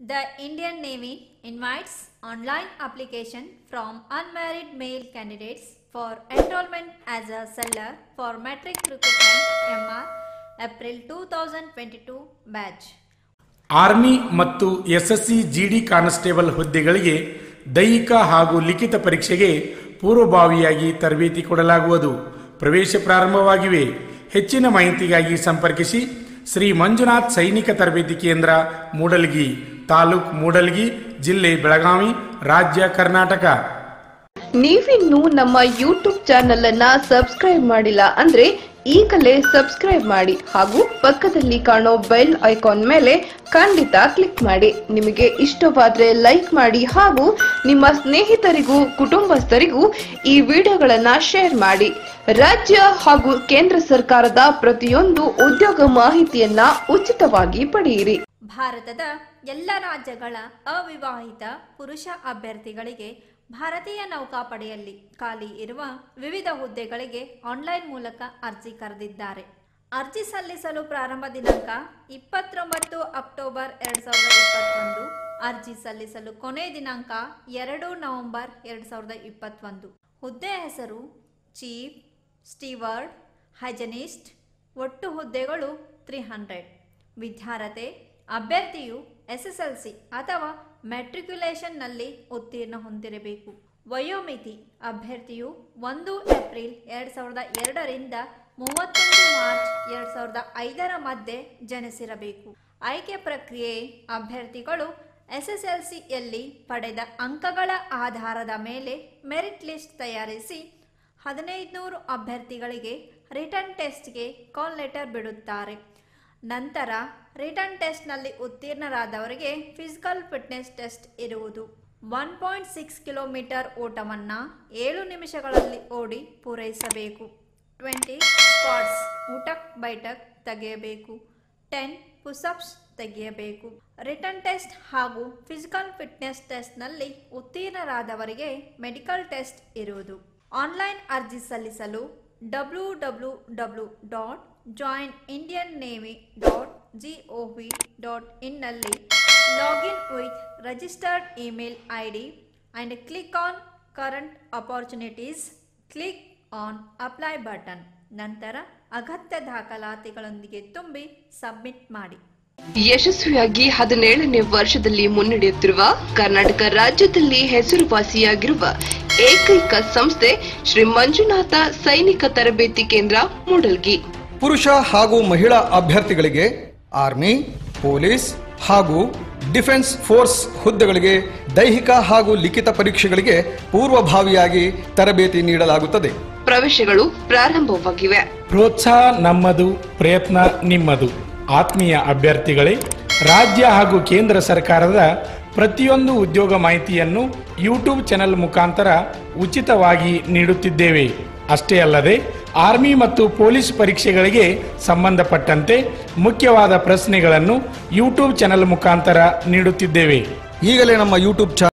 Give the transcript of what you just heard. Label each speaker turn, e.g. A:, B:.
A: The Indian Navy invites online application from unmarried male candidates for enrollment as a seller for matric recruitment MR April 2022 batch.
B: Army ಮತ್ತು SSC GD constable ಹುದ್ದೆಗಳಿಗೆ ದೈಹಿಕ ಹಾಗೂ ಲಿಖಿತ ಪರೀಕ್ಷೆಗೆ ಪೂರ್ವಭಾವಿಯಾಗಿ ತರಬೇತಿ ಕೊಡಲಾಗುವುದು ಪ್ರವೇಶ ಪ್ರಾರಂಭವಾಗಿವೆ ಹೆಚ್ಚಿನ ಮಾಹಿತಿಗಾಗಿ ಸಂಪರ್ಕಿಸಿ ಶ್ರೀ ಮಂಜುನಾಥ್ ಸೈನಿಕ ತರಬೇತಿ ಕೇಂದ್ರ ಮೂಡಲ್ಗಿ ತಾಲೂಕ್ ಮೂಡಲ್ಗಿ ಜಿಲ್ಲೆ ಬೆಳಗಾವಿ ರಾಜ್ಯ ಕರ್ನಾಟಕ
C: ನೀವಿನ್ನೂ ನಮ್ಮ ಯೂಟ್ಯೂಬ್ ಚಾನೆಲ್ ಅನ್ನ ಸಬ್ಸ್ಕ್ರೈಬ್ ಮಾಡಿಲ್ಲ ಅಂದ್ರೆ ಈಗಲೇ ಸಬ್ಸ್ಕ್ರೈಬ್ ಮಾಡಿ ಹಾಗೂ ಪಕ್ಕದಲ್ಲಿ ಕಾಣೋ ಬೆಲ್ ಐಕಾನ್ ಮೇಲೆ ಖಂಡಿತ ಕ್ಲಿಕ್ ಮಾಡಿ ನಿಮಗೆ ಇಷ್ಟವಾದ್ರೆ ಲೈಕ್ ಮಾಡಿ ಹಾಗೂ ನಿಮ್ಮ ಸ್ನೇಹಿತರಿಗೂ ಕುಟುಂಬಸ್ಥರಿಗೂ ಈ ವಿಡಿಯೋಗಳನ್ನ ಶೇರ್ ಮಾಡಿ ರಾಜ್ಯ ಹಾಗೂ ಕೇಂದ್ರ ಸರ್ಕಾರದ ಪ್ರತಿಯೊಂದು ಉದ್ಯೋಗ ಮಾಹಿತಿಯನ್ನ ಉಚಿತವಾಗಿ ಪಡೆಯಿರಿ
A: ಭಾರತದ ಎಲ್ಲ ರಾಜ್ಯಗಳ ಅವಿವಾಹಿತ ಪುರುಷ ಅಭ್ಯರ್ಥಿಗಳಿಗೆ ಭಾರತೀಯ ನೌಕಾಪಡೆಯಲ್ಲಿ ಖಾಲಿ ಇರುವ ವಿವಿಧ ಹುದ್ದೆಗಳಿಗೆ ಆನ್ಲೈನ್ ಮೂಲಕ ಅರ್ಜಿ ಕರೆದಿದ್ದಾರೆ ಅರ್ಜಿ ಸಲ್ಲಿಸಲು ಪ್ರಾರಂಭ ದಿನಾಂಕ ಇಪ್ಪತ್ತೊಂಬತ್ತು ಅಕ್ಟೋಬರ್ ಎರಡು ಸಾವಿರದ ಇಪ್ಪತ್ತೊಂದು ಅರ್ಜಿ ಸಲ್ಲಿಸಲು ಕೊನೆ ದಿನಾಂಕ ಎರಡು ನವೆಂಬರ್ ಎರಡು ಸಾವಿರದ ಇಪ್ಪತ್ತೊಂದು ಹುದ್ದೆ ಹೆಸರು ಚೀಫ್ ಸ್ಟೀವರ್ಡ್ ಹೈಜನಿಸ್ಟ್ ಒಟ್ಟು ಹುದ್ದೆಗಳು ತ್ರೀ ಹಂಡ್ರೆಡ್ ವಿದ್ಯಾರ್ಹತೆ ಅಭ್ಯರ್ಥಿಯು ಎಸ್ಎಸ್ಎಲ್ಸಿ ಅಥವಾ ಮೆಟ್ರಿಕ್ಯುಲೇಷನ್ನಲ್ಲಿ ಉತ್ತೀರ್ಣ ಹೊಂದಿರಬೇಕು ವಯೋಮಿತಿ ಅಭ್ಯರ್ಥಿಯು ಒಂದು ಏಪ್ರಿಲ್ ಎರಡು ಸಾವಿರದ ಎರಡರಿಂದ ಮೂವತ್ತೊಂದು ಮಾರ್ಚ್ ಎರಡು ಸಾವಿರದ ಐದರ ಮಧ್ಯೆ ಜನಿಸಿರಬೇಕು ಆಯ್ಕೆ ಪ್ರಕ್ರಿಯೆ ಅಭ್ಯರ್ಥಿಗಳು ಎಸ್ಎಸ್ಎಲ್ಸಿಯಲ್ಲಿ ಪಡೆದ ಅಂಕಗಳ ಆಧಾರದ ಮೇಲೆ ಮೆರಿಟ್ ಲಿಸ್ಟ್ ತಯಾರಿಸಿ ಹದಿನೈದುನೂರು ಅಭ್ಯರ್ಥಿಗಳಿಗೆ ರಿಟರ್ನ್ ಟೆಸ್ಟ್ಗೆ ಕಾಲ್ ಲೆಟರ್ ಬಿಡುತ್ತಾರೆ ನಂತರ ರಿಟರ್ನ್ ಟೆಸ್ಟ್ನಲ್ಲಿ ಉತ್ತೀರ್ಣರಾದವರಿಗೆ ಫಿಸಿಕಲ್ ಫಿಟ್ನೆಸ್ ಟೆಸ್ಟ್ ಇರುವುದು ಒನ್ ಪಾಯಿಂಟ್ ಸಿಕ್ಸ್ ಕಿಲೋಮೀಟರ್ ಓಟವನ್ನು ಏಳು ನಿಮಿಷಗಳಲ್ಲಿ ಓಡಿ ಪೂರೈಸಬೇಕು ಟ್ವೆಂಟಿ ಸ್ಕ್ವಾಟ್ಸ್ ಊಟಕ್ ಬೈಟಕ್ ತೆಗೆಯಬೇಕು ಟೆನ್ ಪುಸಪ್ಸ್ ತೆಗೆಯಬೇಕು ರಿಟರ್ನ್ ಟೆಸ್ಟ್ ಹಾಗೂ ಫಿಸಿಕಲ್ ಫಿಟ್ನೆಸ್ ಟೆಸ್ಟ್ನಲ್ಲಿ ಉತ್ತೀರ್ಣರಾದವರಿಗೆ ಮೆಡಿಕಲ್ ಟೆಸ್ಟ್ ಇರುವುದು ಆನ್ಲೈನ್ ಅರ್ಜಿ ಸಲ್ಲಿಸಲು W W W dot join Indian navy dot G O V dot ಇನ್ನಲ್ಲಿ login with registered email I D and click on current opportunities click on apply button ನಂತರ ಅಗತ್ಯ ದಾಖಲಾತಿಗಳೊಂದಿಗೆ ತುಂಬಿ submit ಮಾಡಿ
C: ಯಶಸ್ವಿಯಾಗಿ ಹದಿನೇಳನೇ ವರ್ಷದಲ್ಲಿ ಮುನ್ನಡೆಯುತ್ತಿರುವ ಕರ್ನಾಟಕ ರಾಜ್ಯದಲ್ಲಿ ಹೆಸರುವಾಸಿಯಾಗಿರುವ ಏಕೈಕ ಸಂಸ್ಥೆ ಶ್ರೀ ಮಂಜುನಾಥ ಸೈನಿಕ ತರಬೇತಿ ಕೇಂದ್ರ ಮೂಡಲ್ಗಿ
D: ಪುರುಷ ಹಾಗೂ ಮಹಿಳಾ ಅಭ್ಯರ್ಥಿಗಳಿಗೆ ಆರ್ಮಿ ಪೊಲೀಸ್ ಹಾಗೂ ಡಿಫೆನ್ಸ್ ಫೋರ್ಸ್ ಹುದ್ದೆಗಳಿಗೆ ದೈಹಿಕ ಹಾಗೂ ಲಿಖಿತ ಪರೀಕ್ಷೆಗಳಿಗೆ ಪೂರ್ವಭಾವಿಯಾಗಿ ತರಬೇತಿ ನೀಡಲಾಗುತ್ತದೆ
C: ಪ್ರವೇಶಗಳು ಪ್ರಾರಂಭವಾಗಿವೆ
B: ಪ್ರೋತ್ಸಾಹ ನಮ್ಮದು ಪ್ರಯತ್ನ ನಿಮ್ಮದು ಆತ್ಮೀಯ ಅಭ್ಯರ್ಥಿಗಳೇ ರಾಜ್ಯ ಹಾಗೂ ಕೇಂದ್ರ ಸರ್ಕಾರದ ಪ್ರತಿಯೊಂದು ಉದ್ಯೋಗ ಮಾಹಿತಿಯನ್ನು ಯೂಟ್ಯೂಬ್ ಚಾನೆಲ್ ಮುಖಾಂತರ ಉಚಿತವಾಗಿ ನೀಡುತ್ತಿದ್ದೇವೆ ಅಷ್ಟೇ ಅಲ್ಲದೆ ಆರ್ಮಿ ಮತ್ತು ಪೊಲೀಸ್ ಪರೀಕ್ಷೆಗಳಿಗೆ ಸಂಬಂಧಪಟ್ಟಂತೆ ಮುಖ್ಯವಾದ ಪ್ರಶ್ನೆಗಳನ್ನು ಯೂಟ್ಯೂಬ್ ಚಾನೆಲ್ ಮುಖಾಂತರ ನೀಡುತ್ತಿದ್ದೇವೆ
D: ಈಗಲೇ ನಮ್ಮ ಯೂಟ್ಯೂಬ್ ಚಾನಲ್